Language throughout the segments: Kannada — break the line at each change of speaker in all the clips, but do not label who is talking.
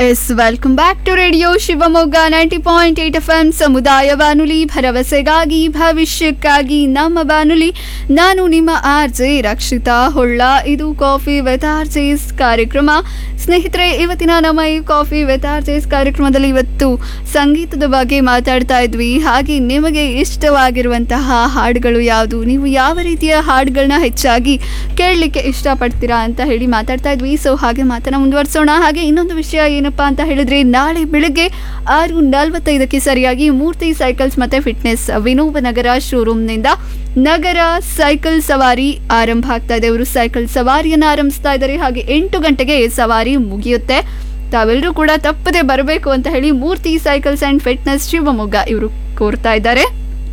S welcome back to radio Shivamogga ninety point eight F M ಸಮುದಾಯ ಬಾನುಲಿ ಭರವಸೆಗಾಗಿ ಭವಿಷ್ಯಕ್ಕಾಗಿ ನಮ್ಮ ಬಾನುಲಿ ನಾನು ನಿಮ್ಮ ಆರ್ ಜೆ ರಕ್ಷಿತಾ ಹೊಳ್ಳ ಇದು ಕಾಫಿ ವಿತ್ ಆರ್ ಜೆಸ್ ಕಾರ್ಯಕ್ರಮ ಸ್ನೇಹಿತರೆ ಇವತ್ತಿನ ನಮ್ಮ ಈ ಕಾಫಿ ವಿತ್ ಆರ್ ಜೆಸ್ ಕಾರ್ಯಕ್ರಮದಲ್ಲಿ ಇವತ್ತು ಸಂಗೀತದ ಬಗ್ಗೆ ಮಾತಾಡ್ತಾ ಇದ್ವಿ ಹಾಗೆ ನಿಮಗೆ ಇಷ್ಟವಾಗಿರುವಂತಹ ಹಾಡುಗಳು ಯಾವುದು ನೀವು ಯಾವ ರೀತಿಯ ಹಾಡುಗಳನ್ನ ಹೆಚ್ಚಾಗಿ ಕೇಳಲಿಕ್ಕೆ ಇಷ್ಟಪಡ್ತೀರಾ ಅಂತ ಹೇಳಿ ಮಾತಾಡ್ತಾ ಇದ್ವಿ ಸೊ ಹಾಗೆ ಮಾತನ್ನ ಮುಂದುವರಿಸೋಣ ಹಾಗೆ ಇನ್ನೊಂದು ವಿಷಯ ಏನಪ್ಪಾ ಅಂತ ಹೇಳಿದ್ರೆ ನಾಳೆ ಬೆಳಗ್ಗೆ ಆರು ನಲವತ್ತೈದಕ್ಕೆ ಸರಿಯಾಗಿ ಮೂರ್ತಿ ಸೈಕಲ್ಸ್ ಮತ್ತೆ ಫಿಟ್ನೆಸ್ ವಿನೋಬ ನಗರ ಶೋರೂಮ್ನಿಂದ ನಗರ ಸೈಕಲ್ ಸವಾರಿ ಆರಂಭ ಆಗ್ತಾ ಇದೆ ಅವರು ಸೈಕಲ್ ಸವಾರಿಯನ್ನು ಆರಂಭಿಸ್ತಾ ಇದ್ದಾರೆ ಹಾಗೆ ಎಂಟು ಗಂಟೆಗೆ ಸವಾರಿ ಮುಗಿಯುತ್ತೆ ತಾವೆಲ್ಲರೂ ಕೂಡ ತಪ್ಪದೆ ಬರಬೇಕು ಅಂತ ಹೇಳಿ Murthy cycles and fitness Shivamogga ಇವರು ಕೋರ್ತಾ ಇದ್ದಾರೆ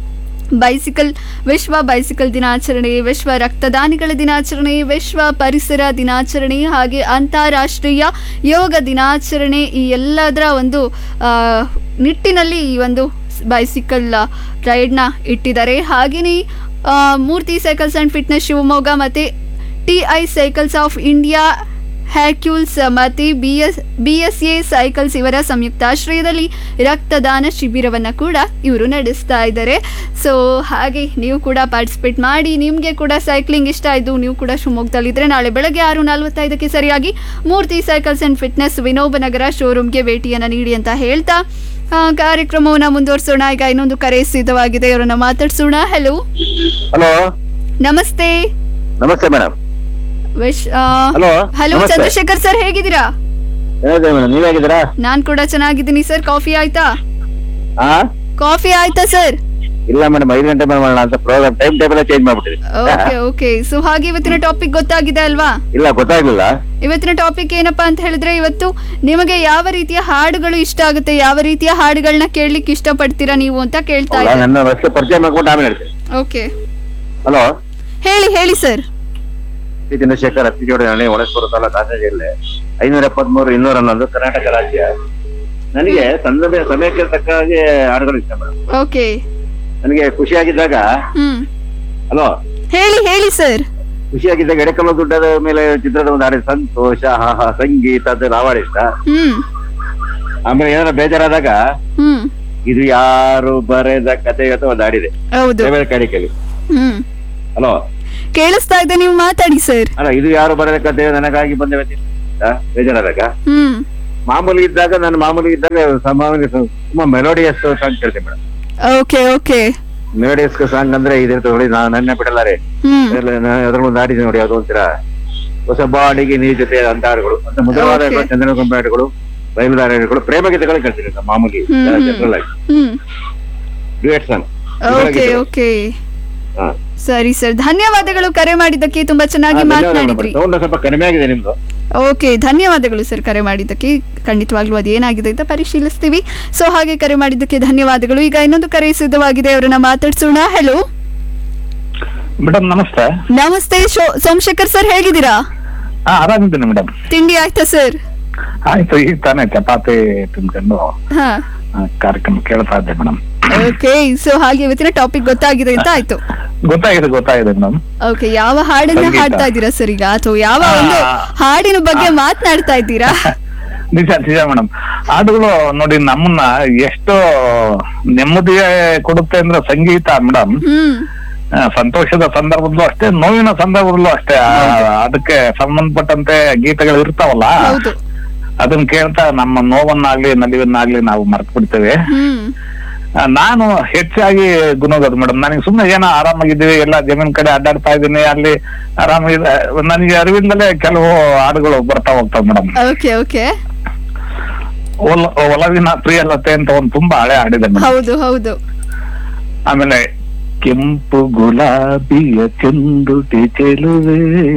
ಬೈಸಿಕಲ್ ವಿಶ್ವ ಬೈಸಿಕಲ್ ದಿನಾಚರಣೆ ವಿಶ್ವ ರಕ್ತದಾನಿಗಳ ದಿನಾಚರಣೆ ವಿಶ್ವ ಪರಿಸರ ದಿನಾಚರಣೆ ಹಾಗೆ ಅಂತಾರಾಷ್ಟ್ರೀಯ ಯೋಗ ದಿನಾಚರಣೆ ಈ ಎಲ್ಲದರ ಒಂದು ಆ, ನಿಟ್ಟಿನಲ್ಲಿ ಈ ಒಂದು ಬೈಸಿಕಲ್ ರೈಡ್ನ ಇಟ್ಟಿದ್ದಾರೆ ಹಾಗೆಯೇ ಆ, Murthy cycles and fitness Shivamogga ಮತ್ತು T I cycles of India Hercules ಮತ್ತು B S B S A cycles ಇವರ ಸಂಯುಕ್ತಾಶ್ರಯದಲ್ಲಿ ರಕ್ತದಾನ ಶಿಬಿರವನ್ನು ಕೂಡ ಇವರು ನಡೆಸ್ತಾ ಇದ್ದಾರೆ ಸೊ ಹಾಗೆ ನೀವು ಕೂಡ ಪಾರ್ಟಿಸಿಪೇಟ್ ಮಾಡಿ ನಿಮಗೆ ಕೂಡ ಸೈಕ್ಲಿಂಗ್ ಇಷ್ಟ ಆಯಿತು ನೀವು ಕೂಡ ಶಿವಮೊಗ್ಗದಲ್ಲಿದ್ದರೆ ನಾಳೆ ಬೆಳಗ್ಗೆ ಆರು ನಲವತ್ತೈದಕ್ಕೆ ಸರಿಯಾಗಿ Murthy cycles and fitness Vinoba Nagar ಶೋರೂಮ್ಗೆ ಭೇಟಿಯನ್ನು ನೀಡಿ ಅಂತ ಹೇಳ್ತಾ ಆ, ಕಾರ್ಯಕ್ರಮವನ್ನು ಮುಂದುವರಿಸೋಣ ಈಗ ಇನ್ನೊಂದು ಕರೆ ಸಿದ್ಧವಾಗಿದೆ ಇವರನ್ನ ಮಾತಾಡ್ಸೋಣ ಹಲೋ
ಹಲೋ
ನಮಸ್ತೆ
ನಮಸ್ತೆ ಮೇಡಮ್
ವಿಶ್
ಹಲೋ
ಹಲೋ
ನಮಸ್ತೆ.
ಚಂದ್ರಶೇಖರ್ ಸರ್ ಹೇಗಿದ್ದೀರಾ
ಏನಿದೆ ಮೇಡಮ್ ನೀವ್ ಹೇಗಿದ್ದೀರಾ
ನಾನ್ ಕೂಡ ಚೆನ್ನಾಗಿದ್ದೀನಿ ಸರ್ ಕಾಫಿ ಆಯ್ತಾ
ಹಾ
ಕಾಫಿ ಆಯ್ತಾ ಸರ್
ಇಲ್ಲ ಮೇಡಮ್ ಐದು ಗಂಟೆ ಮೇಲೆ ಮಾಡೋಣ ಅಂತ program time table change
okay
ಮಾಡ್ಬಿಟ್ಟಿದೆ
ಓಕೆ ಸೊ ಹಾಗೆ ಇವತ್ತಿನ ಟಾಪಿಕ್ ಗೊತ್ತಾಗಿದೆ ಅಲ್ವಾ
ಇಲ್ಲ ಗೊತ್ತಾಗ್ಲಿಲ್ಲ
ಇವತ್ತಿನ ಟಾಪಿಕ್ ಏನಪ್ಪಾ ಅಂತ ಹೇಳಿದ್ರೆ ಇವತ್ತು ನಿಮಗೆ ಯಾವ ರೀತಿಯ ಹಾಡುಗಳು ಇಷ್ಟ ಆಗುತ್ತೆ ಯಾವ ರೀತಿಯ ಹಾಡುಗಳನ್ನ ಕೇಳಲಿಕ್ಕೆ ಇಷ್ಟಪಡ್ತೀರಾ ನೀವು ಅಂತ ಕೇಳ್ತಾ
ಹೌದಾ?
ಇದ್ದಾರೆ
ನನ್ನ ವರ್ಷ ಪರಿಚಯ ಮಾಡ್ಕೊಂಡು ಆಮೇಲೆ ಹೇಳ್ತೀನಿ
ಓಕೆ
ಹಲೋ
ಹೇಳಿ ಹೇಳಿ ಸರ್
ಶ್ರೀ ಚಂದ್ರಶೇಖರ್ ಅತ್ತಿಜೋಡಿ ಹಳ್ಳಿ ಒಳಸ್ಪುರ ತಾಲೂಕು ಹಾಸನ ಜಿಲ್ಲೆ ಐನೂರ ಎಪ್ಪತ್ಮೂರು ಇನ್ನೂರ ಹನ್ನೊಂದು ಕರ್ನಾಟಕ ರಾಜ್ಯ ನನಗೆ ಸಂದರ್ಭ ಸಮಯಕ್ಕೆ ತಕ್ಕ ಹಾಗೆ ಹಾಡುಗಳು ಇಷ್ಟ ಮೇಡಮ್
ಓಕೆ
ನನಗೆ ಖುಷಿಯಾಗಿದ್ದಾಗ
ಹ್ಮ್
ಹಲೋ
ಹೇಳಿ ಹೇಳಿ ಸರ್
ಖುಷಿಯಾಗಿದ್ದಾಗ ಎಡಕಲ್ಲು ದುಡ್ಡದ ಮೇಲೆ ಚಿತ್ರದ ಒಂದು ಹಾಡಿದ ಸಂತೋಷ ಹಾ ಹಾ ಸಂಗೀತ ಅದು ನಾವು ಹಾಡು ಇಷ್ಟ
ಹ್ಮ್
ಆಮೇಲೆ ಏನಾರ ಬೇಜಾರಾದಾಗ
ಹ್ಮ್
ಇದು ಯಾರು ಬರೆದ ಕತೆ ಅಥವಾ ಒಂದು ಹಾಡಿದೆ
ಹೌದು
ಬೇರೆ ಕಾಣಿಕೆಲಿ
ಹ್ಮ್
ಹಲೋ
ಕೇಳಿಸ್ತಾ ಇದೆ ನೀವು ಮಾತಾಡಿ ಸರ್
ಅಲ್ಲ ಇದು ಯಾರು ಬರೆದ ಕತೆ ನನಗಾಗಿ ಬಂದ ವ್ಯಕ್ತಿ ಆ, ಬೇಜಾರಾದಾಗ
ಹ್ಮ್
ಮಾಮೂಲಿ ಇದ್ದಾಗ ನಾನು ಮಾಮೂಲಿ ಇದ್ದಾಗ ಮಾಮೂಲಿ ತುಂಬಾ ಮೆಲೋಡಿಯಸ್ ಸಾಂಗ್ ಕೇಳ್ತೀನಿ madam
okay okay
melodious song ಅಂದ್ರೆ ಇದಿರ್ತದೆ ನೋಡಿ ನಾನು ನನ್ನ ಬಿಡಲ್ಲ ರೀ
ಹ್ಮ್
ಅದ್ರಲ್ಲಿ ಒಂದು ಹಾಡಿದೆ ನೋಡಿ ಅದು ಒಂಥರ ಹೊಸ ಬಾಡಿಗೆ ನೀ ಜೊತೆ ಅಂತ ಹಾಡುಗಳು ಮತ್ತೆ ಮಧುರವಾದ
Okay.
ಚಂದ್ರಗೊಂಬೆ ಹಾಡುಗಳು ಬಯಲುದಾರ ಹಾಡುಗಳು ಪ್ರೇಮ ಗೀತೆಗಳು ಕೇಳ್ತೀನಿ ನಾನು ಮಾಮೂಲಿ
ಹ್ಮ್, ಹ್ಮ್.
ಜನರಲ್ ಆಗಿ
hmm
duet song
okay okay
ಹಾ
ಸರಿ ಸರ್ ಧನ್ಯವಾದಗಳು ಕರೆ ಮಾಡಿದ್ದಕ್ಕೆ ತುಂಬಾ ಚೆನ್ನಾಗಿ ಮಾತನಾಡಿದ್ರಿ
ಸೌಂಡ್ ಸ್ವಲ್ಪ ಕಡಿಮೆ ಆಗಿದೆ ನಿಮ್ದು
ಓಕೆ ಧನ್ಯವಾದಗಳು ಸರ್ ಕರೆ ಮಾಡಿದ್ದಕ್ಕೆ ಖಂಡಿತವಾಗ್ಲೂ ಅದು ಏನಾಗಿದೆ ಅಂತ ಪರಿಶೀಲಿಸ್ತೀವಿ ಸೊ ಹಾಗೆ ಕರೆ ಮಾಡಿದ್ದಕ್ಕೆ ಧನ್ಯವಾದಗಳು ಈಗ ಇನ್ನೊಂದು ಕರೆ ಸಿದ್ಧವಾಗಿದೆ ಅವರನ್ನ ಮಾತಾಡ್ಸೋಣ ಹೆಲೋ
ಮೇಡಮ್ ನಮಸ್ತೆ
ನಮಸ್ತೆ ಶೋ- ಸೋಮಶೇಖರ್ ಸರ್ ಹೇಗಿದ್ದೀರಾ
ಹಾ ಆರಾಮಿದ್ದೀನಿ ಮೇಡಮ್
ತಿಂಡಿ ಆಯ್ತಾ ಸರ್
ಆಯ್ತು ಈಗ ತಾನೇ ಚಪಾತಿ ತಿನ್ಕೊಂಡು
ಹಾ
ಆ, ಕಾರ್ಯಕ್ರಮ ಕೇಳ್ತಾ ಇದ್ದೆ ಮೇಡಮ್
ಓಕೆ ಸೊ ಹಾಗೆ ಇವತ್ತಿನ ಟಾಪಿಕ್ ಗೊತ್ತಾಗಿದೆ ಅಂತ ಆಯ್ತು
ಗೊತ್ತಾಗಿದೆ ಗೊತ್ತಾಗಿದೆ ಮೇಡಮ್
ಓಕೆ ಯಾವ ಹಾಡನ್ನ
ಸಂಗೀತ.
ಹಾಡ್ತಾ ಇದ್ದೀರಾ ಸರ್ ಈಗ ಅಥವಾ ಯಾವ ಒಂದು
ಆ.
ಹಾಡಿನ ಬಗ್ಗೆ ಮಾತನಾಡ್ತಾ ಇದ್ದೀರಾ
ನಿಜ ನಿಜ ಮೇಡಮ್ ಹಾಡುಗಳು ನೋಡಿ ನಮ್ಮನ್ನ ಎಷ್ಟು ನೆಮ್ಮದಿ ಕೊಡುತ್ತೆ ಅಂದ್ರೆ ಸಂಗೀತ ಮೇಡಮ್
ಹ್ಮ್
ಸಂತೋಷದ ಸಂದರ್ಭದಲ್ಲೂ ಅಷ್ಟೇ ನೋವಿನ ಸಂದರ್ಭದಲ್ಲೂ ಅಷ್ಟೇ ಆ, ಅದಕ್ಕೆ ಸಂಬಂಧಪಟ್ಟಂತೆ ಗೀತೆಗಳು ಇರ್ತಾವಲ್ಲ
ಹೌದು
ಅದನ್ನ ಕೇಳ್ತಾ ನಮ್ಮ ನೋವನ್ನಾಗ್ಲಿ ನಲಿವನ್ನಾಗ್ಲಿ ನಾವು ಮರ್ತು ಬಿಡ್ತೇವೆ
ಹ್ಮ್
ಆ, ನಾನು ಹೆಚ್ಚಾಗಿ ಗುಣಗೋದು ಮೇಡಮ್ ನನಗೆ ಸುಮ್ಮನೆ ಏನೋ ಆರಾಮಾಗಿದ್ದೀವಿ ಎಲ್ಲ ಜಮೀನ್ ಕಡೆ ಅಡ್ಡಾಡ್ತಾ ಇದ್ದೀನಿ ಅಲ್ಲಿ ಆರಾಮಾಗಿದೆ ನನಗೆ ಅರಿವಿಂದಲೇ ಕೆಲವು ಹಾಡುಗಳು ಬರ್ತಾ ಹೋಗ್ತಾವ ಮೇಡಮ್
ಓಕೆ ಓಕೆ
ಒಲ ಒಲವಿನ ಪ್ರಿಯಲತೆ ಅಂತ ಒಂದು ತುಂಬಾ ಹಳೆ ಹಾಡಿದೆ ಮೇಡಮ್
ಹೌದು ಹೌದು
ಆಮೇಲೆ ಕೆಂಪು ಗುಲಾಬಿಯ ಚೆಂದುಟಿ ಚೆಲುವೆ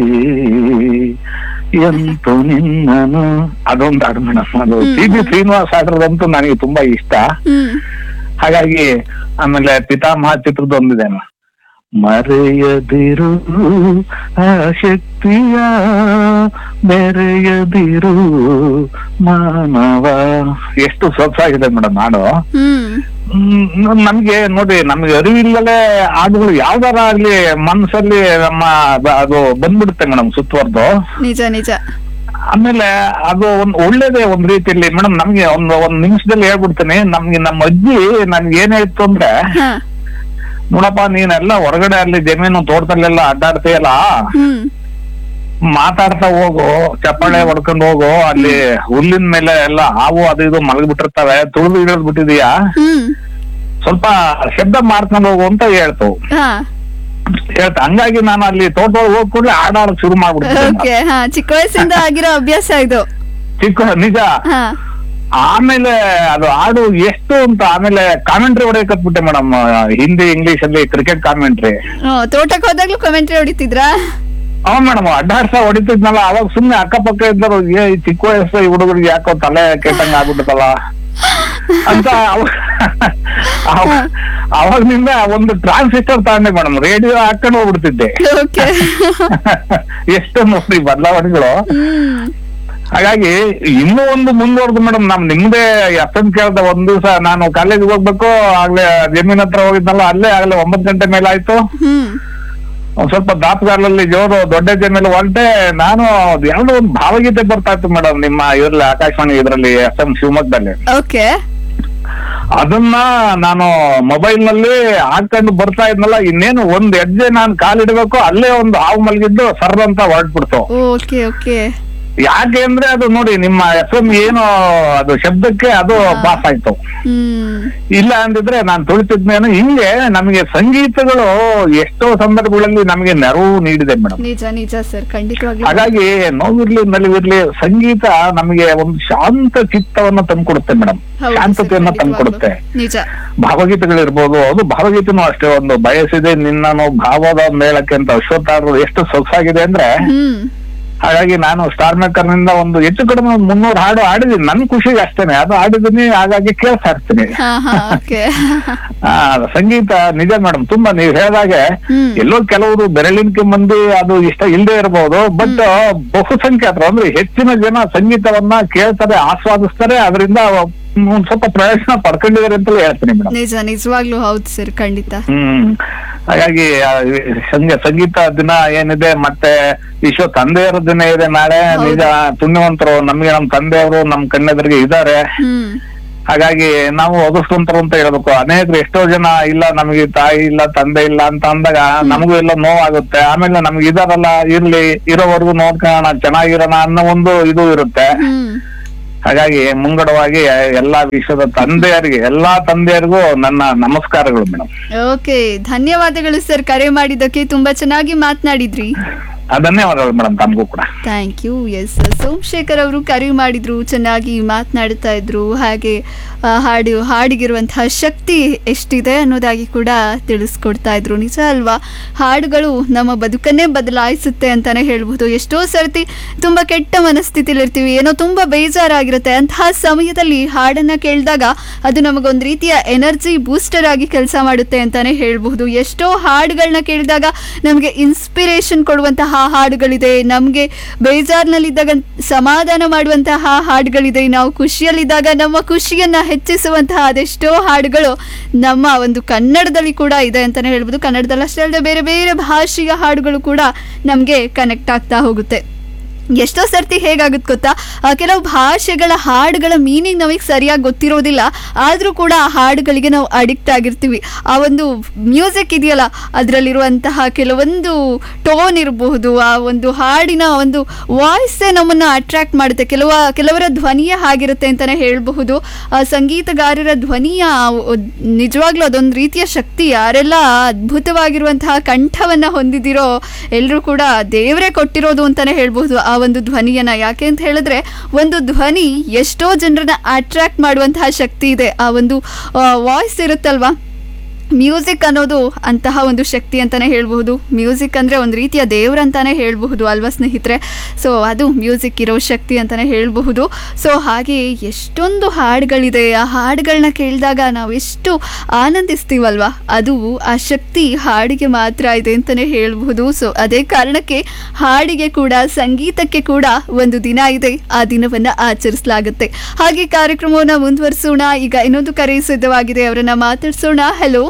ಎಂತು ನಿನ್ನನು ಅದೊಂದು ಹಾಡು ಮೇಡಮ್ ಅದು ಸಿ ಬಿ ಶ್ರೀನಿವಾಸ್ ಹಾಡಿರೋದಂತೂ ನನಗೆ ತುಂಬಾ ಇಷ್ಟ
ಹ್ಮ್
ಹಾಗಾಗಿ ಆಮೇಲೆ ಪಿತಾಮಹ ಚಿತ್ರದ ಒಂದಿದೆ ಮರೆಯದಿರು ಆ ಶಕ್ತಿಯ ಬೆರೆಯದಿರು ಮಾನವ ಎಷ್ಟು ಸೊಗಸಾಗಿದೆ ಮೇಡಮ್ ಹಾಡು
ಹ್ಮ್
ಹ್ಮ್, ನಮ್ಗೆ ನೋಡಿ ನಮ್ಗೆ ಅರಿವಿಲ್ಲದೆ ಹಾಡುಗಳು ಯಾವ್ದಾರ ಆಗ್ಲಿ ಮನ್ಸಲ್ಲಿ ನಮ್ಮ ಬ- ಅದು ಬಂದ್ಬಿಡುತ್ತೆ ಮೇಡಮ್ ಸುತ್ತುವರ್ದು
ನಿಜ ನಿಜ
ಆಮೇಲೆ ಅದು ಒಂದ್ ಒಳ್ಳೇದೇ ಒಂದ್ ರೀತಿಯಲ್ಲಿ ಮೇಡಮ್ ನಮ್ಗೆ ಒಂದ್ ಒಂದ್ ನಿಮಿಷದಲ್ಲಿ ಹೇಳ್ಬಿಡ್ತೀನಿ ನಮ್ಗೆ ನಮ್ಮ ಅಜ್ಜಿ ನನ್ಗೆ ಏನ್ ಹೇಳ್ತು ಅಂದ್ರೆ
ಹಾ
ನೋಡಪ್ಪ ನೀನೆಲ್ಲ ಹೊರಗಡೆ ಅಲ್ಲಿ ಜಮೀನು ತೋಟದಲ್ಲೆಲ್ಲ ಅಡ್ಡಾಡ್ತೀಯಲ್ಲ
ಹ್ಮ್
ಮಾತಾಡ್ತಾ ಹೋಗು ಚಪ್ಪಾಳೆ ಹೊಡ್ಕೊಂಡು ಹೋಗು ಅಲ್ಲಿ ಹುಲ್ಲಿನ ಮೇಲೆ ಎಲ್ಲ ಹಾವು ಅದು ಇದು ಮಲಗ್ಬಿಟ್ಟಿರ್ತವೆ ತುಳಿದು ಇಳಿದ್ ಬಿಟ್ಟಿದೀಯಾ
ಹ್ಮ್
ಸ್ವಲ್ಪ ಶಬ್ದ ಮಾಡ್ಕೊಂಡು ಹೋಗು ಅಂತ ಹೇಳ್ತು
ಹಾ
ಹೇಳ್ತಾ ಹಂಗಾಗಿ ನಾನು ಅಲ್ಲಿ ತೋಟ ಹೋಗ್ ಕೂಡಲೇ ಆಡಾಡಕ್ ಶುರು ಮಾಡ್ಬಿಡ್ತೀನಿ
ಓಕೆ ಹಾ ಚಿಕ್ಕ ವಯಸ್ಸಿಂದ ಆಗಿರೋ ಅಭ್ಯಾಸ ಇದು
ಚಿಕ್ಕ ನಿಜ
ಹಾ
ಆಮೇಲೆ ಅದು ಹಾಡು ಎಷ್ಟು ಅಂತ ಆಮೇಲೆ ಕಾಮೆಂಟ್ರಿ ಹೊಡೆಯಕತ್ಬಿಟ್ಟೆ ಮೇಡಮ್ ಹಿಂದಿ ಇಂಗ್ಲಿಷ್ ಅಲ್ಲಿ ಕ್ರಿಕೆಟ್ ಕಾಮೆಂಟ್ರಿ
ಹ್ಮ್, ತೋಟಕ್ಕೆ ಹೋದಾಗ್ಲೂ ಕಮೆಂಟ್ರಿ ಹೊಡಿತಿದ್ರಾ
ಹಾ ಮೇಡಮ್ ಅಡ್ಡಾಡ್ಸ ಹೊಡಿತಿದ್ನಲ್ಲ ಅವಾಗ ಸುಮ್ನೆ ಅಕ್ಕಪಕ್ಕ ಇದ್ದರು ಏ ಈ ಚಿಕ್ಕ ವಯಸ್ಸು ಈ ಹುಡುಗರಿಗೆ ಯಾಕೋ ತಲೆ ಕೆಟ್ಟಂಗ ಆಗ್ಬಿಟ್ಟದಲ್ಲ ಅಂತ ಅವ- ಅವ- ಅವಾಗ್ನಿಂದ ಒಂದು ಟ್ರಾನ್ಸಿಸ್ಟರ್ ತಗೊಂಡೆ ಮೇಡಮ್ ರೇಡಿಯೋ ಹಾಕೊಂಡು ಹೋಗ್ಬಿಡ್ತಿದ್ದೆ
ಓಕೆ
ಎಷ್ಟು ನೋಡಿ ಬದಲಾವಣೆಗಳು
ಹ್ಮ್
ಹಾಗಾಗಿ ಇನ್ನೂ ಒಂದು ಮುಂದುವರೆದು ಮೇಡಮ್ ನಮ್ ನಿಮ್ದೇ ಎಫ್ ಎಂ ಕೇಳ್ದ ಒಂದ್ ದಿವಸ ನಾನು ಕಾಲೇಜ್ ಹೋಗ್ಬೇಕು ಆಗ್ಲೇ ಜಮೀನ್ ಹತ್ರ ಹೋಗಿದ್ನಲ್ಲ ಅಲ್ಲೇ ಆಗ್ಲೇ ಒಂಬತ್ತು ಗಂಟೆ ಮೇಲೆ ಆಯ್ತು
ಹ್ಮ್
ಒಂದ್ ಸ್ವಲ್ಪ ದಾಪಗಾರರಲ್ಲಿ ಜೋರು ದೊಡ್ಡ ಮೇಲೆ ಹೊರಟೆ ನಾನು ಅದ್ ಯಾವ್ದೋ ಒಂದು ಭಾವಗೀತೆ ಬರ್ತಾ ಇತ್ತು ಮೇಡಮ್ ನಿಮ್ಮ ಇದ್ರಲ್ಲಿ ಆಕಾಶವಾಣಿ ಇದ್ರಲ್ಲಿ ಎಫ್ ಎಂ ಶಿವಮೊಗ್ಗದಲ್ಲಿ
ಓಕೆ
ಅದನ್ನ ನಾನು ಮೊಬೈಲ್ ನಲ್ಲಿ ಹಾಕೊಂಡು ಬರ್ತಾ ಇದ್ನಲ್ಲ ಇನ್ನೇನು ಒಂದ್ ಹೆಜ್ಜೆ ನಾನು ಕಾಲಿಡ್ಬೇಕು ಅಲ್ಲೇ ಒಂದು ಹಾವು ಮಲಗಿದ್ದು ಸರ್ ಅಂತ ಹೊರಟ್ಬಿಡ್ತು
ಓಕೆ ಓಕೆ
ಯಾಕೆ ಅಂದ್ರೆ ಅದು ನೋಡಿ ನಿಮ್ಮ ಎಫ್ ಎಂ ಏನು ಅದು ಶಬ್ದಕ್ಕೆ ಅದು ಪಾಸ್ ಆಯ್ತು
ಹ್ಮ್
ಇಲ್ಲ ಅಂದಿದ್ರೆ ನಾನು ತುಳಿತಿದ್ನೇನು ಹಿಂಗೆ ನಮಗೆ ಸಂಗೀತಗಳು ಎಷ್ಟೋ ಸಂದರ್ಭಗಳಲ್ಲಿ ನಮಗೆ ನೆರವು ನೀಡಿದೆ ಮೇಡಮ್
ನಿಜ ನಿಜ ಸರ್ ಖಂಡಿತವಾಗ್ಲೂ
ಹಾಗಾಗಿ ನೋವಿರ್ಲಿ ನಲಿವಿರ್ಲಿ ಸಂಗೀತ ನಮಗೆ ಒಂದು ಶಾಂತ ಚಿತ್ತವನ್ನ ತಂದ್ಕೊಡುತ್ತೆ ಮೇಡಮ್
ಹೌದು
ಶಾಂತತೆಯನ್ನ
ಸರ್,
ತಂದ್ಕೊಡುತ್ತೆ
ಖಂಡಿತವಾಗ್ಲೂ. ನಿಜ
ಭಾವಗೀತೆಗಳಿರ್ಬೋದು ಅದು ಭಾವಗೀತೆನೂ ಅಷ್ಟೇ ಒಂದು ಬಯಸಿದೆ ನಿನ್ನನು ಭಾವದ ಮೇಳಕ್ಕೆ ಅಂತ ಅಶ್ವತ್ಥಾರರು ಎಷ್ಟು ಸೊಗಸಾಗಿದೆ ಅಂದ್ರೆ
ಹ್ಮ್
ಹಾಗಾಗಿ ನಾನು ಸ್ಟಾರ್ ಮೇಕರ್ ನಿಂದ ಒಂದು ಹೆಚ್ಚು ಕಡಿಮೆ ಒಂದು ಮುನ್ನೂರು ಹಾಡು ಆಡಿದೀನಿ ನನ್ ಖುಷಿಗೆ ಅಷ್ಟೇನೆ ಅದು ಆಡಿದೀನಿ ಹಾಗಾಗಿ ಕೇಳ್ತಾ ಇರ್ತೀನಿ
ಹಾ ಹಾ ಓಕೆ
ಆ, ಸಂಗೀತ ನಿಜ ಮೇಡಮ್ ತುಂಬಾ ನೀವು ಹೇಳಿದಾಗೆ
ಹ್ಮ್.
ಎಲ್ಲೋ ಕೆಲವರು ಬೆರಳಿನ ಮಂದಿ ಅದು ಇಷ್ಟ ಇಲ್ಲದೆ ಇರಬಹುದು ಬಟ್ ಬಹುಸಂಖ್ಯಾತರು ಅಂದ್ರೆ ಹೆಚ್ಚಿನ ಜನ ಸಂಗೀತವನ್ನ ಕೇಳ್ತಾರೆ ಆಸ್ವಾದಿಸ್ತಾರೆ ಅದರಿಂದ ಒಂದ್ ಸ್ವಲ್ಪ ಪ್ರಯೋಜನ ಪಡ್ಕೊಂಡಿದ್ದಾರೆ ಅಂತಲೇ ಹೇಳ್ತೀನಿ ಮೇಡಮ್
ನಿಜ ನಿಜವಾಗ್ಲೂ ಹೌದು ಸರ್ ಖಂಡಿತ
ಹ್ಮ್ ಹಾಗಾಗಿ ಆ, ಸಂಗ ಸಂಗೀತ ದಿನ ಏನಿದೆ ಮತ್ತೆ ವಿಶ್ವ ತಂದೆಯರ ದಿನ ಇದೆ ನಾಳೆ
ಹೌದು.
ನಿಜ ಪುಣ್ಯವಂತರು ನಮ್ಗೆ ನಮ್ ತಂದೆಯವರು ನಮ್ ಕಣ್ಣೆದುರಿಗೆ ಇದ್ದಾರೆ
ಹ್ಮ್
ಹಾಗಾಗಿ ನಾವು ಅದೃಷ್ಟವಂತರು ಅಂತ ಹೇಳ್ಬೇಕು ಅನೇಕರು ಎಷ್ಟೋ ಜನ ಇಲ್ಲ ನಮಗೆ ತಾಯಿ ಇಲ್ಲ ತಂದೆ ಇಲ್ಲ ಅಂತ ಅಂದಾಗ ನಮಗೂ ಎಲ್ಲ ನೋವಾಗುತ್ತೆ ಆಮೇಲೆ ನಮ್ಗೆ ಇದಾರಲ್ಲ ಇರ್ಲಿ ಇರೋವರೆಗೂ ನೋಡ್ಕೊಳ್ಳೋಣ ಚೆನ್ನಾಗಿರೋಣ ಅನ್ನೋ ಒಂದು ಇದು ಇರುತ್ತೆ
ಹ್ಮ್
ಹಾಗಾಗಿ ಮುಂಗಡವಾಗಿ ಎಲ್ಲಾ ವಿಶ್ವದ ತಂದೆಯರಿಗೆ ಎಲ್ಲಾ ತಂದೆಯರಿಗೂ ನನ್ನ ನಮಸ್ಕಾರಗಳು ಮೇಡಮ್
ಓಕೆ ಧನ್ಯವಾದಗಳು ಸರ್ ಕರೆ ಮಾಡಿದ್ದಕ್ಕೆ ತುಂಬಾ ಚೆನ್ನಾಗಿ ಮಾತನಾಡಿದ್ರಿ
ಧನ್ಯವಾದಗಳು ಮೇಡಮ್ ತಮಗೂ ಕೂಡ
ಥ್ಯಾಂಕ್ ಯು ಎಸ್ ಸೋಮಶೇಖರ್ ಅವರು ಕರೆ ಮಾಡಿದ್ರು ಚೆನ್ನಾಗಿ ಮಾತನಾಡ್ತಾ ಇದ್ರು ಹಾಗೆ ಆ, ಹಾಡು ಹಾಡಿಗಿರುವಂತಹ ಶಕ್ತಿ ಎಷ್ಟಿದೆ ಅನ್ನೋದಾಗಿ ಕೂಡ ತಿಳಿಸ್ಕೊಡ್ತಾ ಇದ್ರು ನಿಜ ಅಲ್ವಾ ಹಾಡುಗಳು ನಮ್ಮ ಬದುಕನ್ನೇ ಬದಲಾಯಿಸುತ್ತೆ ಅಂತಾನೆ ಹೇಳ್ಬೋದು ಎಷ್ಟೋ ಸರ್ತಿ ತುಂಬ ಕೆಟ್ಟ ಮನಸ್ಥಿತಿಲಿರ್ತೀವಿ ಏನೋ ತುಂಬ ಬೇಜಾರಾಗಿರುತ್ತೆ ಅಂತಹ ಸಮಯದಲ್ಲಿ ಹಾಡನ್ನ ಕೇಳಿದಾಗ ಅದು ನಮಗೊಂದು ರೀತಿಯ ಎನರ್ಜಿ ಬೂಸ್ಟರ್ ಆಗಿ ಕೆಲಸ ಮಾಡುತ್ತೆ ಅಂತಾನೆ ಹೇಳ್ಬಹುದು ಎಷ್ಟೋ ಹಾಡುಗಳನ್ನ ಕೇಳಿದಾಗ ನಮಗೆ ಇನ್ಸ್ಪಿರೇಷನ್ ಕೊಡುವಂತಹ ಹಾಡುಗಳಿದೆ ನಮಗೆ ಬೇಜಾರಿನಲ್ಲಿದ್ದಾಗ ಸಮಾಧಾನ ಮಾಡುವಂತಹ ಹಾಡುಗಳಿದೆ ನಾವು ಖುಷಿಯಲ್ಲಿದ್ದಾಗ ನಮ್ಮ ಖುಷಿಯನ್ನ ಹೆಚ್ಚಿಸುವಂತಹ ಅದೆಷ್ಟೋ ಹಾಡುಗಳು ನಮ್ಮ ಒಂದು ಕನ್ನಡದಲ್ಲಿ ಕೂಡ ಇದೆ ಅಂತಾನೆ ಹೇಳ್ಬೋದು ಕನ್ನಡದಲ್ಲಿ ಅಷ್ಟೇ ಅಲ್ಲದೆ ಬೇರೆ ಬೇರೆ ಭಾಷೆಯ ಹಾಡುಗಳು ಕೂಡ ನಮಗೆ ಕನೆಕ್ಟ್ ಆಗ್ತಾ ಹೋಗುತ್ತೆ ಎಷ್ಟೋ ಸರ್ತಿ ಹೇಗಾಗುತ್ತೆ ಗೊತ್ತಾ ಆ, ಕೆಲವು ಭಾಷೆಗಳ ಹಾಡುಗಳ ಮೀನಿಂಗ್ ನಮಗೆ ಸರಿಯಾಗಿ ಗೊತ್ತಿರೋದಿಲ್ಲ ಆದರೂ ಕೂಡ ಆ ಹಾಡುಗಳಿಗೆ ನಾವು ಅಡಿಕ್ಟ್ ಆಗಿರ್ತೀವಿ ಆ ಒಂದು ಮ್ಯೂಸಿಕ್ ಇದೆಯಲ್ಲ ಅದರಲ್ಲಿರುವಂತಹ ಕೆಲವೊಂದು ಟೋನ್ ಇರಬಹುದು ಆ ಒಂದು ಹಾಡಿನ ಒಂದು ವಾಯ್ಸೇ ನಮ್ಮನ್ನು ಅಟ್ರಾಕ್ಟ್ ಮಾಡುತ್ತೆ ಕೆಲವ ಕೆಲವರ ಧ್ವನಿಯೇ ಹಾಗಿರುತ್ತೆ ಅಂತಲೇ ಹೇಳಬಹುದು ಆ ಸಂಗೀತಗಾರರ ಧ್ವನಿಯ ಆ ಒ- ನಿಜವಾಗ್ಲೂ ಅದೊಂದು ರೀತಿಯ ಶಕ್ತಿ ಯಾರೆಲ್ಲ ಅದ್ಭುತವಾಗಿರುವಂತಹ ಕಂಠವನ್ನು ಹೊಂದಿದಿರೋ ಎಲ್ಲರೂ ಕೂಡ ದೇವರೇ ಕೊಟ್ಟಿರೋದು ಅಂತಲೇ ಹೇಳ್ಬಹುದು ಆ ಒಂದು ಧ್ವನಿಯನ್ನ ಯಾಕೆ ಅಂತ ಹೇಳಿದ್ರೆ ಒಂದು ಧ್ವನಿ ಎಷ್ಟೋ ಜನರನ್ನ ಅಟ್ರಾಕ್ಟ್ ಮಾಡುವಂತಹ ಶಕ್ತಿ ಇದೆ ಆ ಒಂದು ವಾಯ್ಸ್ ಇರುತ್ತಲ್ವಾ ಮ್ಯೂಸಿಕ್ ಅನ್ನೋದು ಅಂತಹ ಒಂದು ಶಕ್ತಿ ಅಂತಾನೆ ಹೇಳ್ಬಹುದು ಮ್ಯೂಸಿಕ್ ಅಂದರೆ ಒಂದು ರೀತಿಯ ದೇವ್ರಂತಾನೆ ಹೇಳಬಹುದು ಅಲ್ವಾ ಸ್ನೇಹಿತರೆ ಸೊ ಅದು ಮ್ಯೂಸಿಕ್ ಇರೋ ಶಕ್ತಿ ಅಂತಾನೆ ಹೇಳಬಹುದು ಸೊ ಹಾಗೆ ಎಷ್ಟೊಂದು ಹಾಡುಗಳಿದೆ ಆ ಹಾಡುಗಳನ್ನ ಕೇಳಿದಾಗ ನಾವು ಎಷ್ಟು ಆನಂದಿಸ್ತೀವಲ್ವಾ ಅದು ಆ ಶಕ್ತಿ ಹಾಡಿಗೆ ಮಾತ್ರ ಇದೆ ಅಂತಲೇ ಹೇಳಬಹುದು ಸೊ ಅದೇ ಕಾರಣಕ್ಕೆ ಹಾಡಿಗೆ ಕೂಡ ಸಂಗೀತಕ್ಕೆ ಕೂಡ ಒಂದು ದಿನ ಇದೆ ಆ ದಿನವನ್ನು ಆಚರಿಸಲಾಗುತ್ತೆ ಹಾಗೆ ಕಾರ್ಯಕ್ರಮವನ್ನು ಮುಂದುವರಿಸೋಣ ಈಗ ಇನ್ನೊಂದು ಕರೆ ಸಿದ್ಧವಾಗಿದೆ ಅವರನ್ನ ಮಾತಾಡ್ಸೋಣ ಹಲೋ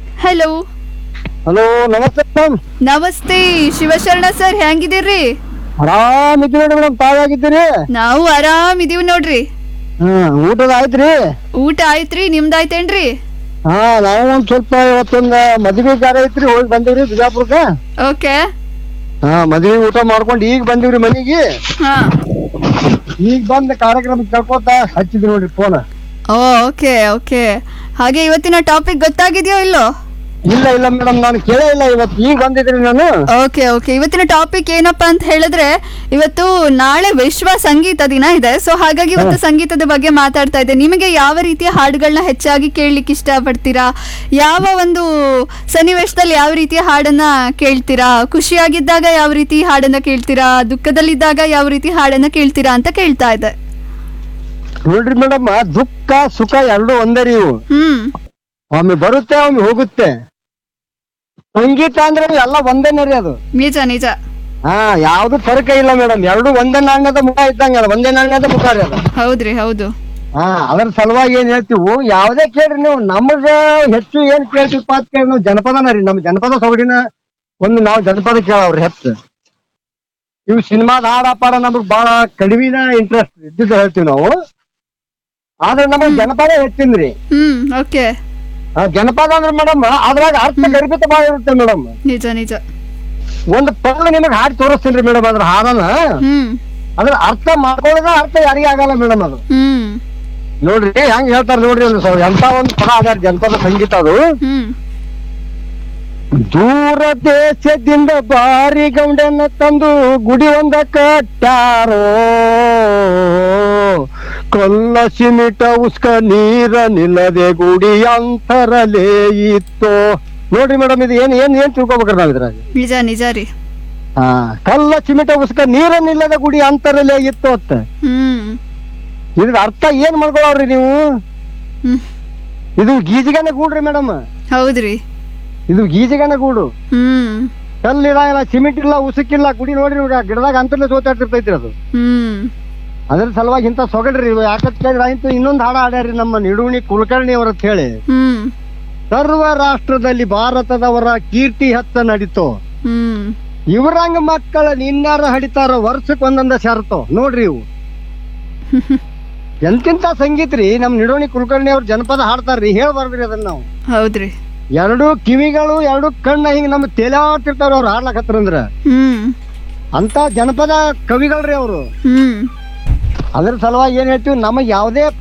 ಹಲೋ
ಹಲೋ ನಮಸ್ತೆ ಮ್ಯಾಮ್
ನಮಸ್ತೆ ಶಿವಶರಣ ಸರ್ ಹೆಂಗಿದ್ದೀರಿ
ಆರಾಮಿದ್ದೀವಿ ನೋಡಿ ಮೇಡಮ್ ತಾವಾಗಿದ್ದೀರಿ
ನಾವು ಆರಾಮ್ ಇದೀವಿ ನೋಡ್ರಿ
ಹ್ಮ್ ಊಟದ ಆಯ್ತ್ರಿ
ಊಟ ಆಯ್ತ್ರಿ ನಿಮ್ದಾಯ್ತೇನ್ರಿ
ಹಾ ನಾವು ಒಂದ್ ಸ್ವಲ್ಪ ಇವತ್ತೊಂದ್ ಮದ್ವೆ ಕಾರ್ಯ ಐತ್ರಿ ಹೋಗಿ ಬಂದಿವ್ರಿ ಬಿಜಾಪುರಕ್ಕ
ಓಕೆ
ಹಾ ಮದ್ವೆ ಊಟ ಮಾಡ್ಕೊಂಡು ಈಗ ಬಂದಿವ್ರಿ ಮನಿಗೆ
ಹಾ
ಈಗ ಬಂದ ಕಾರ್ಯಕ್ರಮ ಕೇಳ್ಕೊತ ಹಚ್ಚಿದ್ರಿ ನೋಡ್ರಿ ಫೋನ್
ಓ ಓಕೆ ಓಕೆ ಹಾಗೆ ಇವತ್ತಿನ ಟಾಪಿಕ್ ಗೊತ್ತಾಗಿದೆಯೋ ಇಲ್ಲೋ
ಇಲ್ಲ ಇಲ್ಲ ಮೇಡಮ್ ನಾನು ಕೇಳೇ ಇಲ್ಲ ಇವತ್ತು ಈಗ ಬಂದಿದ್ರಿ ನಾನು
ಓಕೆ ಓಕೆ ಇವತ್ತಿನ ಟಾಪಿಕ್ ಏನಪ್ಪಾ ಅಂತ ಹೇಳಿದ್ರೆ ಇವತ್ತು ನಾಳೆ ವಿಶ್ವ ಸಂಗೀತ ದಿನ ಇದೆ ಸೊ ಹಾಗಾಗಿ ಇವತ್ತು ಸಂಗೀತದ ಬಗ್ಗೆ ಮಾತಾಡ್ತಾ ಇದ್ದೆ ನಿಮಗೆ ಯಾವ ರೀತಿಯ ಹಾಡುಗಳನ್ನ ಹೆಚ್ಚಾಗಿ ಕೇಳಲಿಕ್ಕೆ ಇಷ್ಟಪಡ್ತೀರಾ ಯಾವ ಒಂದು ಸನ್ನಿವೇಶದಲ್ಲಿ ಯಾವ ರೀತಿಯ ಹಾಡನ್ನ ಕೇಳ್ತೀರಾ ಖುಷಿಯಾಗಿದ್ದಾಗ ಯಾವ ರೀತಿ ಹಾಡನ್ನ ಕೇಳ್ತೀರಾ ದುಃಖದಲ್ಲಿದ್ದಾಗ ಯಾವ ರೀತಿ ಹಾಡನ್ನ ಕೇಳ್ತೀರಾ ಅಂತ ಕೇಳ್ತಾ ಇದ್ದೆ
ನೋಡ್ರಿ ಮೇಡಮ್ ದುಃಖ ಸುಖ ಎರಡು ಒಂದೇ ರೀ ಇವು
ಹ್ಮ್
ಒಮ್ಮೆ ಬರುತ್ತೆ ಒಮ್ಮೆ ಹೋಗುತ್ತೆ ಸಂಗೀತ ಅಂದ್ರೆ ಎಲ್ಲ ಒಂದೇನೇ ರೀ ಅದು
ನಿಜ ನಿಜ
ಹಾ ಯಾವ್ದು ಫರಕ ಇಲ್ಲ ಮೇಡಮ್ ಎರಡು ಒಂದೇ ನಾಣ್ಯದ ಮುಖ ಇದ್ದಂಗ ಅದ ಒಂದೇ ನಾಣ್ಯದ ಮುಖ ರೀ ಅದು
ಹೌದ್ರಿ ಹೌದು
ಹಾ ಅದ್ರ ಸಲುವಾಗಿ ಏನ್ ಹೇಳ್ತೀವಿ ಯಾವ್ದೇ ಕೇಳ್ರಿ ನೀವು ನಮಗ ಹೆಚ್ಚು ಏನ್ ಕೇಳ್ತೀವಪ್ಪ ಅಂತ ಕೇಳಿ ನಾವು ಜನಪದನ ರೀ ನಮ್ ಜನಪದ ಸೊಗಡಿನ ಒಂದು ನಾವು ಜನಪದ ಕೇಳವ್ರಿ ಹೆಚ್ಚು ಇವು ಸಿನಿಮಾದ ಹಾಡ ಪಾಡ ನಮಗ್ ಬಹಳ ಕಡಿಮಿನ ಇಂಟ್ರೆಸ್ಟ್ ಇದ್ದಿದ್ದು ಹೇಳ್ತೀವಿ ನಾವು ಆದ್ರೆ ನಮಗ್ ಜನಪದ ಹೆಚ್ಚಿನ್ರಿ
ಹ್ಮ್ ಓಕೆ
ಆ ಜನಪದ ಅಂದ್ರೆ ಮೇಡಮ್ ಅದ್ರಾಗ ಅರ್ಥ ಗರ್ಭಿತ ಬಾಳ ಇರುತ್ತೆ ಮೇಡಮ್
ನಿಜ ನಿಜ
ಒಂದು ಪದ ನಿಮಗ್ ಹಾಡಿ ತೋರಿಸ್ತೀನಿ ಮೇಡಮ್ ಅದ್ರ ಹಾಡನ
ಹ್ಮ್
ಅದ್ರ ಅರ್ಥ ಮಾಡ್ಕೊಳ್ಳೋದ ಅರ್ಥ ಯಾರಿಗೂ ಆಗಲ್ಲ ಮೇಡಮ್ ಅದು
ಹ್ಮ್
ನೋಡ್ರಿ ಹೆಂಗ್ ಹೇಳ್ತಾರ ನೋಡ್ರಿ ಒಂದು ಸ್ವಲ್ಪ ಎಂತ ಒಂದು ಪದ ಅದ ಜನಪದ ಸಂಗೀತ ಅದು
ಹ್ಮ್
ದೂರ ದೇಶದಿಂದ ಬಾರಿ ಗೌಂಡನ್ನ ತಂದು ಗುಡಿ ಒಂದ ಕಟ್ಟಾರೋ ಕೊಲ್ಲ ಸಿಮಿಟ ಉಸ್ಕ ನೀರ ನಿಲ್ಲದೆ ಗುಡಿ ಅಂತರಲೇ ಇತ್ತು ನೋಡ್ರಿ ಮೇಡಮ್ ಇದು ಏನ್ ಏನ್ ಏನ್ ತಿಳ್ಕೊಬೇಕ್ರಿ ನಾವ್ ಇದ್ರಾಗ
ನಿಜ ನಿಜ ರೀ
ಹಾ ಕಲ್ಲ ಚಿಮಿಟ ಉಸ್ಕ ನೀರ ನಿಲ್ಲದ ಗುಡಿ ಅಂತರಲೇ ಇತ್ತು ಅತ್ತ
ಹ್ಮ್
ಇದ್ರ ಅರ್ಥ ಏನ್ ಮಾಡ್ಕೊಳವ್ರಿ ನೀವು
ಹ್ಮ್
ಇದು ಗೀಜಿಗನ ಗೂಡ್ರಿ ಮೇಡಮ್
ಹೌದ್ರಿ
ಇದು ಗೀಜಿಗನ ಗೂಡು
ಹ್ಮ್
ಕಲ್ಲಿಲ್ಲ ಇಲ್ಲ ಸಿಮೆಂಟ್ ಇಲ್ಲ ಉಸುಕಿಲ್ಲ ಗುಡಿ ನೋಡ್ರಿ ಇವಾಗ ಗಿಡದಾಗ ಅಂತರ್ಲೆ ಸೋತಾಡ್ತಿರ್ತೈತ್ರಿ ಅದು
ಹ್ಮ್
ಅದ್ರ ಸಲುವಾಗಿ ಇಂತ ಸೊಗಡ್ರಿ ಇವು ಯಾಕಂತ ಕೇಳಿದ್ರೆ ಆಯ್ತು ಇನ್ನೊಂದ್ ಹಾಡ ಹಾಡ್ಯಾರಿ ನಮ್ಮ ನಿಡುವಣಿ ಕುಲಕರ್ಣಿ ಅವ್ರ ಅಂತ ಹೇಳಿ
ಹ್ಮ್
ಸರ್ವ ರಾಷ್ಟ್ರದಲ್ಲಿ ಭಾರತದವರ ಕೀರ್ತಿ ಹತ್ತ ನಡೀತು
ಹ್ಮ್
ಇವ್ರಂಗ ಮಕ್ಕಳ ನಿನ್ನಾರ ಹಡಿತಾರ ವರ್ಷಕ್ ಒಂದೊಂದ ಶರತು ನೋಡ್ರಿ ಇವು ಎಂತಿಂತ ಸಂಗೀತ ರೀ ನಮ್ ನಿಡೋಣಿ ಕುಲಕರ್ಣಿ ಅವ್ರ ಜನಪದ ಹಾಡ್ತಾರ್ರಿ ಹೇಳ್ಬಾರ್ದ್ರಿ ಅದನ್ನ ನಾವು
ಹೌದ್ರಿ
ಎರಡು ಕಿವಿಗಳು ಎರಡು ಕಣ್ಣ ಹಿಂಗ್ ನಮ್ ತೆಲಾಡ್ತಿರ್ತಾರ ಅವ್ರು ಹಾಡ್ಲಕತ್ರಂದ್ರ
ಹ್ಮ್
ಅಂತ ಜನಪದ ಕವಿಗಳ್ರಿ ಅವರು
ಹ್ಮ್
ಅದ್ರ ಸಲುವಾಗಿ ಏನ್ ಹೇಳ್ತೀವಿ ನಮಗ್ ಯಾವ್ದೇ